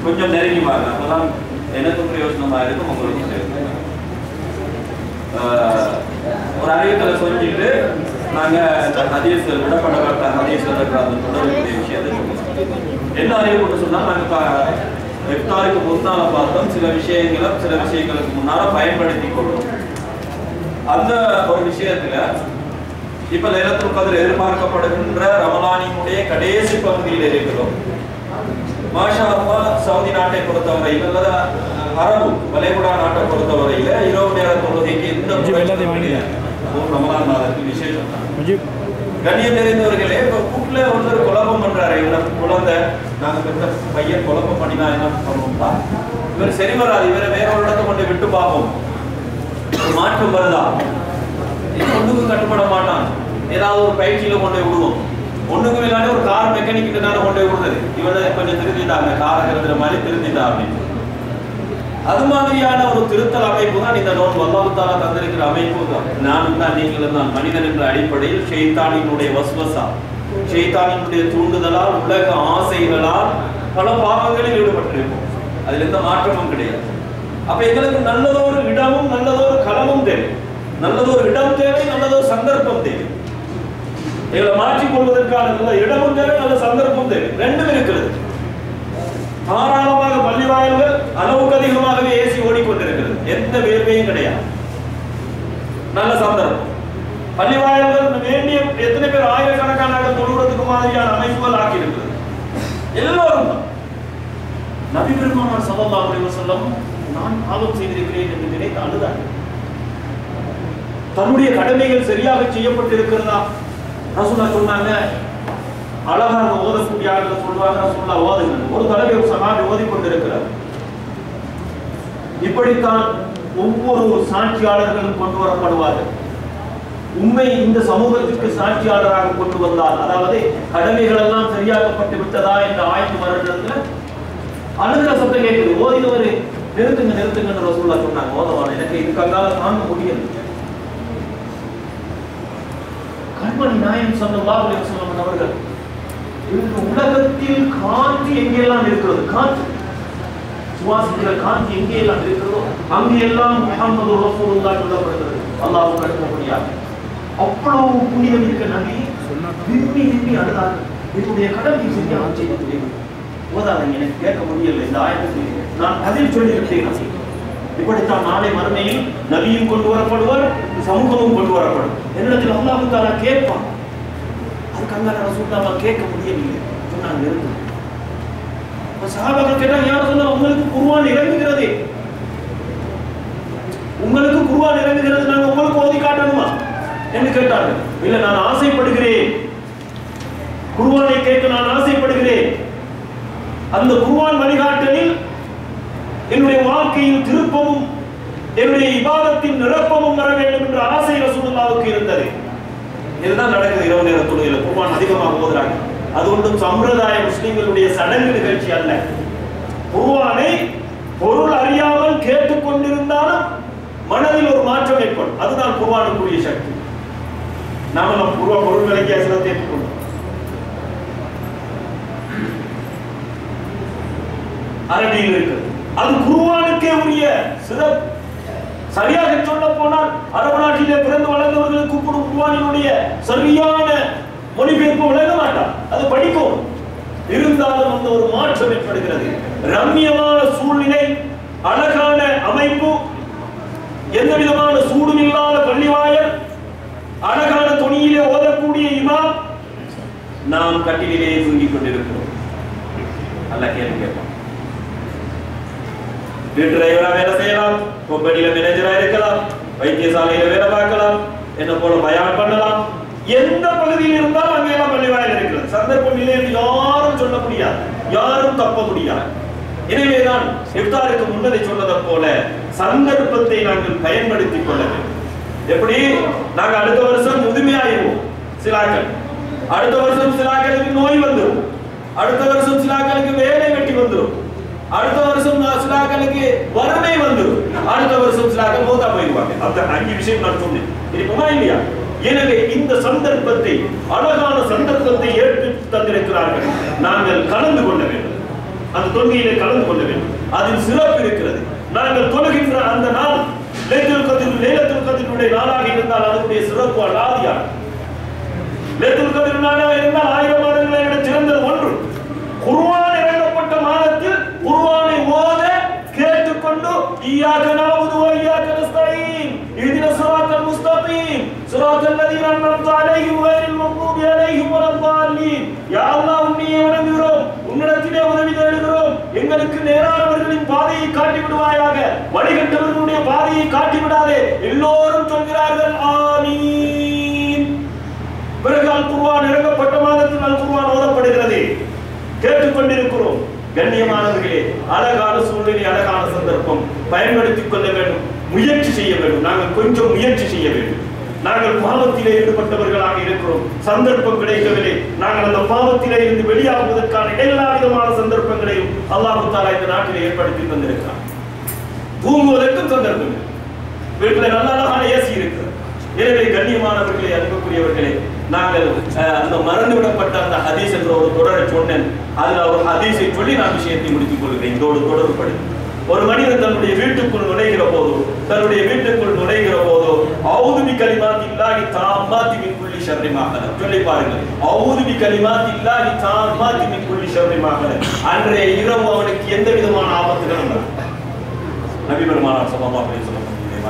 கொஞ்சம் நெருங்கி வாங்க அப்பதான் எனக்கும் பிரயோஜனமா இருக்கும் உங்களுக்கும் பிரயோஜனமா இருக்கும். ஆஹ், ஒரு அறிவித்தலை சொல்லிட்டு நாங்க இந்த ஹதீஸ் விடப்படப்பட்ட ஹதீஸ் இருக்கிற அந்த தொடர்புடைய விஷயத்தை சொல்லுவோம் என்ன அறிவு சொன்னா நாங்க ப- இஃப்தாருக்கு முன்னால பார்த்தோம் சில விஷயங்களை சில விஷயங்களுக்கு முன்னால பயன்படுத்தி கொள்வோம் அந்த ஒரு விஷயத்துல இப்ப லைலத்துல் கதிர் எதிர்பார்க்கப்படுகின்ற ரமலானினுடைய கடைசி பகுதியில் இருக்கிறோம் மாஷா அல்லாஹ் சவுதி நாட்டை பொறுத்தவரையில் அல்லது அரபு வளைகுடா நாட்டை பொறுத்தவரையில இரவு நேர தொழுகைக்கு எந்த முஜிப் எல்லாத்தையும் வாங்கிட்டேன். ஒரு ரமலான் மாதத்தில் விசேஷம் தான். முஜிப் கண்ணியம் நிறைந்தவர்களே இப்ப வீட்டுல ஒருத்தர் குழப்பம் பண்றாரு இவன குழந்தை நாங்க பெற்ற பையன் குழப்பம் பண்ணினா என்ன பண்ணுவோம்டா இவர் சரி வராது இவரை வேற ஒரு இடத்த கொண்டு விட்டு பார்ப்போம் ஒரு மாற்றம் வருதா இவன் ஒண்ணுக்கு கட்டுப்பட மாட்டான் ஏதாவது ஒரு பயிற்சியில கொண்டு போய் விடுவோம் ஒண்ணுக்கு இல்லாட்டி ஒரு கார் மெக்கானிக் கிட்ட கொண்டு போய் விடுறது இவனை கொஞ்சம் திருத்திட்டாங்க காரை திருத்துற மாதிரி திருத்திட்டா அப்படின்னு அது மாதிரியான ஒரு திருத்தல் அமைப்பு தான் இந்த நோன் வல்லாத்தால தந்திருக்கிற அமைப்பு தான் நானும் தான் நீங்களும் தான் மனிதன் என்ற அடிப்படையில் ஷெய்தானினுடைய வஸ்வசா ஷெய்தானினுடைய தூண்டுதலால் உலக ஆசைகளால் பல பாவங்களில் ஈடுபட்டிருப்போம் அதுல எந்த மாற்றமும் கிடையாது அப்ப எங்களுக்கு நல்லதொரு இடமும் நல்லதொரு களமும் தேவை நல்லதொரு இடம் தேவை நல்லதொரு சந்தர்ப்பம் தேவை எங்களை மாற்றிக் கொள்வதற்கான நல்ல இடமும் தேவை நல்ல சந்தர்ப்பம் தேவை ரெண்டும் இருக்கிறது தாராளமாக பள்ளி வாயில்கள் அளவுக்கு அதிகமாகவே ஏசி ஓடிக்கொண்டிருக்கிறது எந்த வேர்வையும் கிடையாது நல்ல சந்தர்ப்பம் பள்ளி வாயில்கள் வேண்டிய எத்தனை பேர் ஆயிரக்கணக்கான தொழுகிறதுக்கு மாதிரியான அமைப்புகள் ஆக்கி இருக்கிறது எல்லோரும் தான். நபி பெருமானார் ஸல்லல்லாஹு அலைஹி வஸல்லம் நான் பாவம் செய்திருக்கிறேன் என்று நினைத்து அழுதார் தன்னுடைய கடமைகள் சரியாக செய்யப்பட்டிருக்கிறதா ரசூலா சொன்னாங்க அழகாக ஓதக்கூடிய ஆட்கள் சொல்லுவாங்க ரசூலா ஓதுங்க ஒரு தடவை ஒரு சகாபி ஓதிக் கொண்டிருக்கிறார் இப்படித்தான் ஒவ்வொரு சாட்சியாளர்களும் கொண்டு வரப்படுவார்கள் உண்மை இந்த சமூகத்திற்கு சாட்சியாளராக கொண்டு வந்தால் அதாவது கடமைகள் எல்லாம் சரியாக்கப்பட்டு விட்டதா என்ற ஆய்வு வருடத்துல அழுகிற சத்தம் கேட்குது ஓதினவர் நிறுத்துங்க நிறுத்துங்கன்னு ரசூல்லா சொன்னாங்க ஓதவான எனக்கு இதுக்காக தாங்க முடியல கண்மணி நாயம் ஸல்லல்லாஹு அலைஹி வஸல்லம் அவர்கள் இன்று உலகத்தில் காற்று எங்கெல்லாம் இருக்கிறது காற்று சுவாசிக்கிற காற்று எங்கெல்லாம் இருக்கிறதோ அங்கெல்லாம் முஹம்மது ரசூலுல்லாஹ் சொல்லப்படுகிறது அல்லாஹ் கடுப்படியாக அவ்வளவு புனிதம் இருக்க நபி விரும்பி விரும்பி அழுதார்கள் என்னுடைய கடமை சரியாக செய்து ஓதாதங்க எனக்கு கேட்க முடியல இந்த ஆயத்துக்கு நான் பதில் சொல்லியிருக்கேன் இப்படித்தான் நாளை மறுமையில் நபியும் கொண்டு வரப்படுவார் சமூகமும் கொண்டு வரப்படும் என்னிடத்தில் அல்லாஹு தாலா கேட்பான் அதுக்கு அல்லாஹ் ரசூலுல்லாஹ் கேட்க முடியவில்லை சொன்னாங்க நிறுத்து அப்ப சஹாபாக்கள் கேட்டாங்க யார் சொன்னா உங்களுக்கு குர்ஆன் இறங்குகிறது உங்களுக்கு குர்ஆன் இறங்குகிறது நாங்க உங்களுக்கு ஓதி காட்டணுமா என்று கேட்டார்கள் இல்ல நான் ஆசைப்படுகிறேன் குர்ஆனை கேட்க நான் ஆசைப்படுகிறேன் அந்த குர்ஆன் வழிகாட்டலில் என்னுடைய வாழ்க்கையில் திருப்பமும் என்னுடைய இபாதத்தின் நிரப்பமும் வர வேண்டும் என்ற ஆசை ரசூலுல்லாவுக்கு இருந்தது இதுதான் நடக்குது இரவு நேர தொழுகையில குர்ஆன் அதிகமாக ஓதுறாங்க அது ஒன்றும் சம்பிரதாய முஸ்லிம்களுடைய சடங்கு நிகழ்ச்சி அல்ல குர்ஆனை பொருள் அறியாமல் கேட்டுக்கொண்டிருந்தாலும் மனதில் ஒரு மாற்றம் ஏற்படும் அதுதான் குர்ஆனுக்குரிய சக்தி நாம நம் குர்ஆன் பொருள் விலைக்கு சிலத்தை ஏற்றுக்கொள்ளும் அரபியில் இருக்கு அது குருவானுக்கே உரிய சிறப்பு சரியாக சொல்ல போனால் அரபு நாட்டிலே பிறந்து வளர்ந்தவர்களுக்கு கூட குருவானினுடைய சரியான மொழிபெயர்ப்பு விளங்க மாட்டார் அது படிக்கும் இருந்தாலும் அந்த ஒரு மாற்றம் ஏற்படுகிறது ரம்மியமான சூழ்நிலை அழகான அமைப்பு எந்த விதமான சூடும் இல்லாத பள்ளிவாயல் அழகான துணியிலே ஓதக்கூடிய இமாம் நாம் கட்டிலே தூங்கிக் கொண்டிருக்கிறோம் அல்ல கேள்வி கேட்போம் வீட்டு டிரைவரா வேலை செய்யலாம் கம்பெனியில மேனேஜரா இருக்கலாம் வைத்தியசாலையில வேலை பார்க்கலாம் என்ன போல பயான் பண்ணலாம் எந்த பகுதியில் இருந்தாலும் அங்கெல்லாம் பள்ளிவாயல் இருக்கிறது சந்தர்ப்பம் இல்லை என்று யாரும் சொல்ல முடியாது யாரும் தப்ப முடியாது எனவேதான் இஃப்தாருக்கு முன்னதை சொன்னதை போல சந்தர்ப்பத்தை நாங்கள் பயன்படுத்திக் கொள்ள வேண்டும் எப்படி நாங்க அடுத்த வருஷம் முதுமையாயிருவோம் சிலாக்கள் அடுத்த வருஷம் சிலாக்களுக்கு நோய் வந்துடும் அடுத்த வருஷம் சிலாக்களுக்கு வேலை வெட்டி வந்துடும் அடுத்த வருஷம் நான் சிலாக்களுக்கு வறுமை வந்துடும் அடுத்த வருஷம் சிலாக்கள் மூத்தா போயிடுவாங்க அந்த அஞ்சு விஷயம் நான் சொன்னேன் இருக்குமா இல்லையா எனவே இந்த சந்தர்ப்பத்தை அழகான சந்தர்ப்பத்தை ஏற்று தந்திருக்கிறார்கள் நாங்கள் கலந்து கொள்ள வேண்டும் அந்த தொழுகையிலே கலந்து கொள்ள வேண்டும் அதில் சிறப்பு இருக்கிறது நாங்கள் தொழுகின்ற அந்த நாள் லேத்துல் கதிர் லேலத்துல் கதிருடைய நாளாக இருந்தால் அதனுடைய சிறப்பு அலாதியான லேத்துல் கதிர் நாளாக இருந்தால் ஆயிரம் மாதங்களை விட சிறந்தது ஒன்று குர்ஆன் இறங்கப்பட்ட மாதத்தில் குர்ஆனை ஓத கேட்டுக்கொண்டு இய்யாக நஅபுது வ இய்யாக நஸ்தஈன் இஹ்தின ஸிராத்தல் முஸ்தகீம் ஸிராத்தல் லதீன அன்அம்த அலைஹிம் கைரில் மக்தூபி அலைஹிம் வலத்தாலீன் யா அல்லாஹ் உன்னையே வணங்குகிறோம் உன்னிடத்திலே உதவி தேடுகிறோம் எங்களுக்கு நேரானவர்களின் பாதையை காட்டி விடுவாயாக வழிகட்டவர்களுடைய பாதையை காட்டி விடாதே எல்லோரும் சொல்கிறார்கள் ஆமீன் பிறகு அல் குர்ஆன் இறங்கப்பட்ட மாதத்தில் அல் குர்ஆன் ஓதப்படுகிறது கேட்டுக்கொண்டிருக்கிறோம் கண்ணியமானவர்களே அழகான சூழ்நிலை அழகான சந்தர்ப்பம் பயன்படுத்திக் கொள்ள வேண்டும் முயற்சி செய்ய வேண்டும் நாங்கள் கொஞ்சம் முயற்சி செய்ய வேண்டும் நாங்கள் பாவத்திலே ஈடுபட்டவர்களாக இருக்கிறோம் சந்தர்ப்பம் கிடைக்கவில்லை நாங்கள் அந்த பாவத்திலே இருந்து வெளியாகுவதற்கான எல்லா விதமான சந்தர்ப்பங்களையும் அல்லாஹு தாலா இந்த நாட்டிலே ஏற்படுத்தி தந்திருக்கிறார் தூங்குவதற்கும் சந்தர்ப்பம் இல்லை. வீட்டுல நல்ல அழகான ஏசி இருக்கிறது எனவே கண்ணியமானவர்களே அன்புக்குரியவர்களே நாங்கள் அஹ், அந்த மறந்து விடப்பட்ட அந்த ஹதீஸ் என்ற ஒரு தொடரை சொன்னேன் அதுல ஒரு ஹதீஸை சொல்லி நான் விஷயத்தை முடித்துக் கொள்கிறேன் இதோடு தொடர்புபடி ஒரு மனிதன் தன்னுடைய வீட்டுக்குள் நுழைகிற போது தன்னுடைய வீட்டுக்குள் நுழைகிற போது அவுதுபி கலிமாத் இல்லாஹி தாம்மாத்தி மின் குல்லி ஷர்ரி மாஹல சொல்லி பாருங்கள் அவுதுபி கலிமாத் இல்லாஹி தாம்மாத்தி மின் குல்லி ஷர்ரி மாஹல அன்றைய இரவு அவனுக்கு எந்த விதமான ஆபத்துகளும் இல்லை நபி பெருமானார் ஸல்லல்லாஹு அலைஹி வஸல்லம்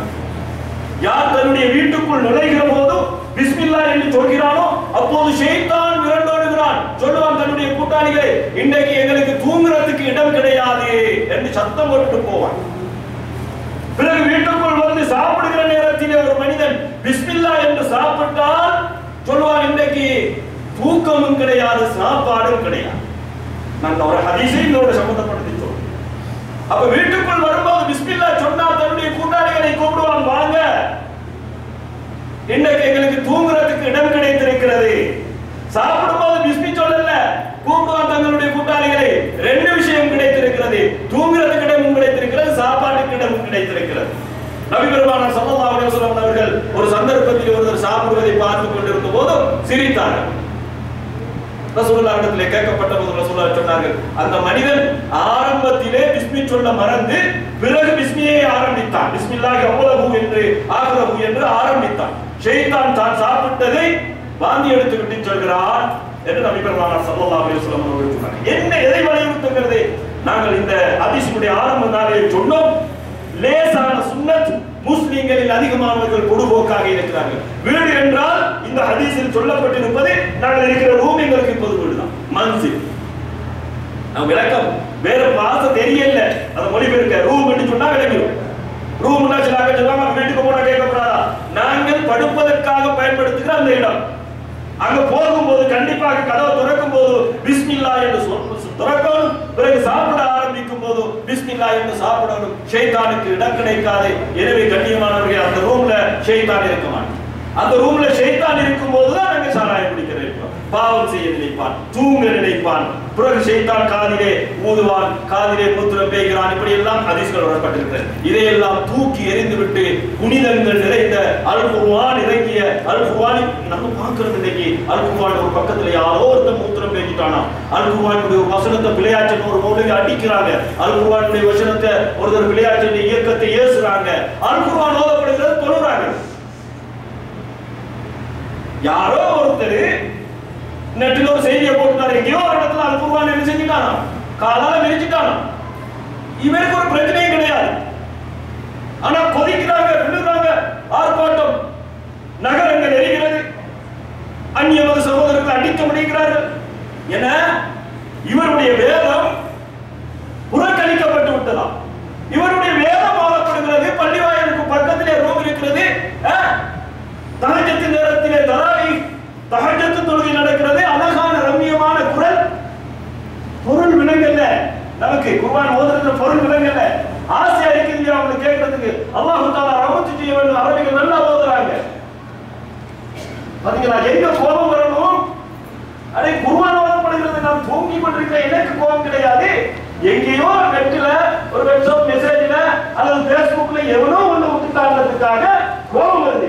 யார் தன்னுடைய வீட்டுக்குள் நுழைகிற போது பிஸ்மில்லா என்று சொல்கிறானோ அப்போது ஷைத்தான் விரண்டோடுகிறான் சொல்லுவான் தன்னுடைய கூட்டாளிகளை இன்றைக்கு எங்களுக்கு தூங்குறதுக்கு இடம் கிடையாது என்று சத்தம் போட்டு போவான் பிறகு வீட்டுக்குள் வந்து சாப்பிடுகிற நேரத்திலே ஒரு மனிதன் பிஸ்மில்லா என்று சாப்பிட்டால் சொல்லுவான் இன்றைக்கு தூக்கமும் கிடையாது சாப்பாடும் கிடையாது நான் ஒரு ஹதீஸை இதோட சம்பந்தப்படுத்தி சொல்றேன் அப்ப வீட்டுக்குள் வரும்போது பிஸ்மில்லா சொன்னால் தன்னுடைய கூட்டாளிகளை கூப்பிடுவான் வாங்க இன்னைக்கு எங்களுக்கு தூங்குறதுக்கு இடம் கிடைத்திருக்கிறது சாப்பிடும்போது பிஸ்மி சொல்லல கூப்பிடுவான் தங்களுடைய கூட்டாளிகளை ரெண்டு விஷயம் கிடைத்திருக்கிறது தூங்குறதுக்கு இடமும் கிடைத்திருக்கிறது சாப்பாட்டுக்கு இடமும் கிடைத்திருக்கிறது நபி பெருமானார் ஸல்லல்லாஹு அலைஹி வஸல்லம் அவர்கள் ஒரு சந்தர்ப்பத்தில் ஒருவர் சாப்பிடுவதை பார்த்து கொண்டிருந்த போது சிரித்தார்கள் ரசூலுல்லாஹிடத்திலே கேட்கப்பட்ட போது ரசூலுல்லாஹ் சொன்னார்கள் அந்த மனிதன் ஆரம்பத்திலே பிஸ்மி சொல்ல மறந்து பிறகு பிஸ்மியை ஆரம்பித்தான் பிஸ்மில்லாஹி அவ்வளவு என்று ஆகிறவு என்று ஆரம்பித்தான் ஷைத்தான் தான் சாப்பிட்டதை வாந்தி எடுத்து விட்டு சொல்கிறான் என்று நபி பெருமானார் ஸல்லல்லாஹு அலைஹி வஸல்லம் அவர்கள் சொன்னார்கள் என்ன எதை வலியுறுத்துகிறது நாங்கள் இந்த ஹதீஸினுடைய ஆரம்ப நாளில் சொன்னோம் லேசான சுன்னத் முஸ்லிம்களில் அதிகமானவர்கள் பொடுபோக்காக இருக்கிறார்கள் வீடு என்றால் இந்த ஹதீஸில் சொல்லப்பட்டிருப்பது நாங்கள் இருக்கிற ரூம் எங்களுக்கு இப்போது வீடுதான் மன்சில் நம்ம விளக்கம் வேற பாசம் தெரியல அந்த மொழிபெயர்க்க ரூம் என்று சொன்னா விளங்கிடும் ரூம்னா சில சொல்லுவாங்க வீட்டுக்கு போனா கேட்கக்கூடாதா நாங்கள் படுப்பதற்காக பயன்படுத்துகிற அந்த இடம் அங்க போகும்போது கண்டிப்பாக கதவை திறக்கும் போது பிஸ்மில்லா என்று சொல் திறக்கணும் பிறகு சாப்பிட ஆரம்பிக்கும் போது பிஸ்மில்லா என்று சாப்பிடணும் ஷைத்தானுக்கு இடம் கிடைக்காது எனவே கண்ணியமானவர்கள் அந்த ரூம்ல ஷைத்தான் இருக்க மாட்டான் அந்த ரூம்ல ஷைத்தான் இருக்கும் போதுதான் நாங்க சாராயம் குடிக்க நினைப்போம் பாவம் செய்ய நினைப்பான் தூங்க நினைப்பான் பிறகு ஷைத்தான் காதிலே ஊதுவான் காதிலே மூத்திரம் பேய்கிறான் இப்படி எல்லாம் ஹதீஸ்கள் வரப்பட்டிருக்கிறது இதையெல்லாம் தூக்கி எறிந்து விட்டு புனிதங்கள் நிறைந்த அல் குர்ஆன் இறங்கிய அல் குர்ஆன் நம்ம பார்க்கிறது இன்னைக்கு அல் குர்ஆன் ஒரு பக்கத்துல யாரோ ஒருத்தன் மூத்திரம் பேசிட்டானா அல் குர்ஆனுடைய ஒரு வசனத்தை விளையாட்டு ஒரு மௌலிகை அடிக்கிறாங்க அல் குர்ஆனுடைய வசனத்தை ஒருத்தர் விளையாட்டு இயக்கத்தை ஏசுறாங்க அல் குர்ஆன் ஓதப்படுகிறது தொழுறாங்க யாரோ ஒருத்தர் நெட்டில் ஒரு செய்தியை போட்டுட்டாரு எங்கேயோ ஒரு இடத்துல அல் குர்ஆன் என்ன செஞ்சுட்டானா காலால மிதிச்சிட்டானா இவருக்கு ஒரு பிரச்சனையும் கிடையாது ஆனா கொதிக்கிறாங்க விழுறாங்க ஆர்ப்பாட்டம் நகரங்கள் எரிகிறது அந்நிய மத சகோதரர்கள் அடிக்க முடிகிறார்கள் என இவருடைய வேதம் புறக்கணிக்கப்பட்டு விட்டதாம் இவருடைய வேதம் ஓதப்படுகிறது பள்ளிவாயலுக்கு பக்கத்திலே ரூம் இருக்கிறது தகஜத்தின் நேரத்திலே தராவி தகஜத்து தொழுகை நடக்கிறது அழகான ரம்மியமான குரல் பொருள் விளங்கல்ல நமக்கு குர்ஆன் ஓதுறதுல பொருள் விளங்கல்ல ஆசையா இருக்குது இல்லையா அவங்களுக்கு கேட்கறதுக்கு அல்லாஹ் தாலா ரமத்து செய்ய வேண்டும் அரபிகள் நல்லா ஓதுறாங்க பாத்தீங்களா எங்க கோபம் வரணும் அடே குர்ஆன் ஓதப்படுகிறது நான் தூங்கி கொண்டிருக்கிற எனக்கு கோபம் கிடையாது எங்கேயோ நெட்ல ஒரு வாட்ஸ்அப் மெசேஜ்ல அல்லது பேஸ்புக்ல எவனோ ஒண்ணு விட்டுட்டாங்கிறதுக்காக கோபம் வருது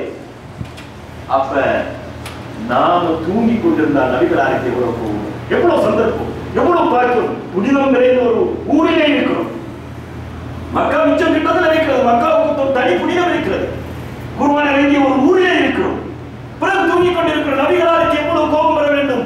அப்ப நாம தூங்கி கொண்டிருந்த நபிகள் அறிக்கை எவ்வளவு போகும் எவ்வளவு சந்தர்ப்பம் எவ்வளவு பாக்கியம் புனிதம் நிறைந்த ஒரு ஊரிலே இருக்கிறோம் மக்கா மிச்சம் கிட்டத்தில் இருக்கிறது மக்காவுக்கு ஒரு தனி புனிதம் இருக்கிறது குருவான வேண்டிய ஒரு ஊரிலே இருக்கிறோம் பிறகு தூங்கிக் கொண்டிருக்கிற நபிகளாருக்கு எவ்வளவு கோபம் வர வேண்டும்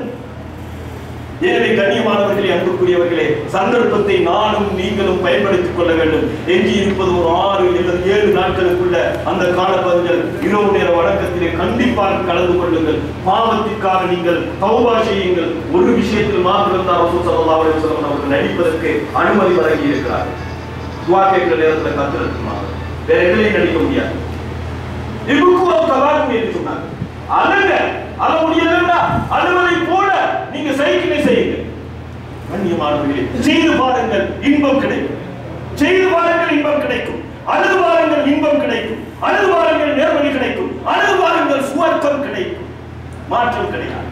எனவே கண்ணியமானவர்களே அன்புக்குரியவர்களே சந்தர்ப்பத்தை நானும் நீங்களும் பயன்படுத்திக் கொள்ள வேண்டும் எஞ்சி இருப்பது ஒரு ஆறு அல்லது ஏழு நாட்களுக்குள்ள அந்த காலப்பகுதிகள் இரவு நேர வழக்கத்திலே கண்டிப்பாக கலந்து கொள்ளுங்கள் பாவத்திற்காக நீங்கள் தௌபா செய்யுங்கள் ஒரு விஷயத்தில் மாத்திரம் தான் ரசூல் ஸல்லல்லாஹு அலைஹி வஸல்லம் அவர்கள் நடிப்பதற்கு அனுமதி வழங்கி இருக்கிறார் துவா கேட்கிற நேரத்தில் கத்திரத்துமா வேற எதிலையும் நடிக்க முடியாது இபுக்குவோ தவாக்கும் என்று சொன்னாங்க அலங்க அல முடியலன்னா அலுவலை போல நீங்க சைக்கிளை செய்யுங்க கண்ணியமானவர்களே செய்து பாருங்கள் இன்பம் கிடைக்கும் செய்து பாருங்கள் இன்பம் கிடைக்கும் அழுது பாருங்கள் இன்பம் கிடைக்கும் அழுது பாருங்கள் நேர்வழி கிடைக்கும் அழுது பாருங்கள் சுவர்க்கம் கிடைக்கும் மாற்றம் கிடையாது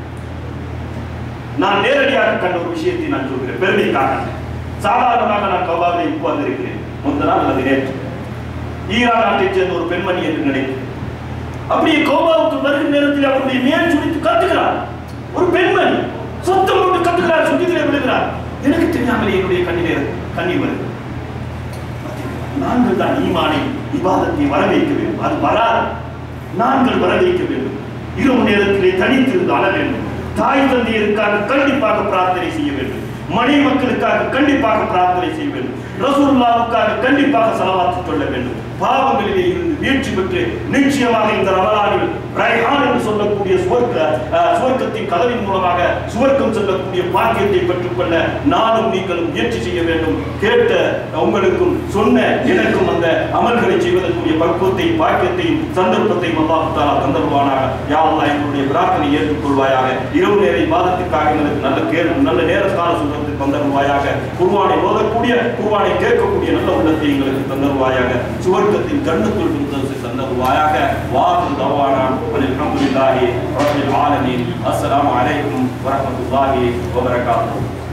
நான் நேரடியாக கண்ட ஒரு விஷயத்தை நான் சொல்கிறேன் பெருமைக்காக சாதாரணமாக நான் கவாலை உட்கார்ந்திருக்கிறேன் முந்த நாள் அல்லது நேற்று ஈரான் நாட்டைச் சேர்ந்த ஒரு பெண்மணி என்று நினைக்கிறேன் அப்படியே கோபாவுக்கு வருகிற நேரத்தில் அவருடைய மேல் சுடித்து கத்துகிறார் ஒரு பெண்மணி சொத்தம் போட்டு கத்துகிறார் சுத்திலே விழுகிறார் எனக்கு தெரியாமல் என்னுடைய கண்ணிலே கண்ணீர் வருது நாங்கள் தான் ஈமானை விவாதத்தை வர வைக்க வேண்டும் அது வராது நாங்கள் வர வைக்க வேண்டும் இரவு நேரத்திலே தனித்திருந்து அழ வேண்டும் தாய் தந்தையருக்காக கண்டிப்பாக பிரார்த்தனை செய்ய வேண்டும் மனைவி மக்களுக்காக கண்டிப்பாக பிரார்த்தனை செய்ய வேண்டும் ரசூலுல்லாவுக்காக கண்டிப்பாக செலவாத்து சொல்ல வேண்டும் பாவங்களிலே இருந்து வீழ்ச்சி பெற்று நிச்சயமாக இந்த ரமலானில் ரைஹான் என்று சொல்லக்கூடிய சுவர்க்க அஹ், சுவர்க்கத்தின் கதவின் மூலமாக சுவர்க்கம் செல்லக்கூடிய பாக்கியத்தை பெற்றுக்கொள்ள நானும் நீங்களும் முயற்சி செய்ய வேண்டும் கேட்ட உங்களுக்கும் சொன்ன எனக்கும் அந்த அமல்களை செய்வதற்குரிய பக்குவத்தை பாக்கியத்தையும் சந்தர்ப்பத்தையும் அல்லாஹ் தாலா தந்தருவானாக யா அல்லாஹ் எங்களுடைய பிரார்த்தனை ஏற்றுக்கொள்வாயாக இரவு நேர இபாதத்துக்காக எங்களுக்கு நல்ல கேள் நல்ல நேர கால சுகத்தை தந்தருவாயாக குருவானை ஓதக்கூடிய குருவானை கேட்கக்கூடிய நல்ல உள்ளத்தை எங்களுக்கு தந்தருவாயாக சுவர்க்கத்தின் கண்ணுக்குள் இருந்தது தந்தருவாயாக வாக்கு தவானான் அல்ஹம்துலில்லாஹி ரப்பில் ஆலமீன் அஸ்ஸலாமு அலைக்கும் வரஹ்மத்துல்லாஹி வபரகாத்துஹு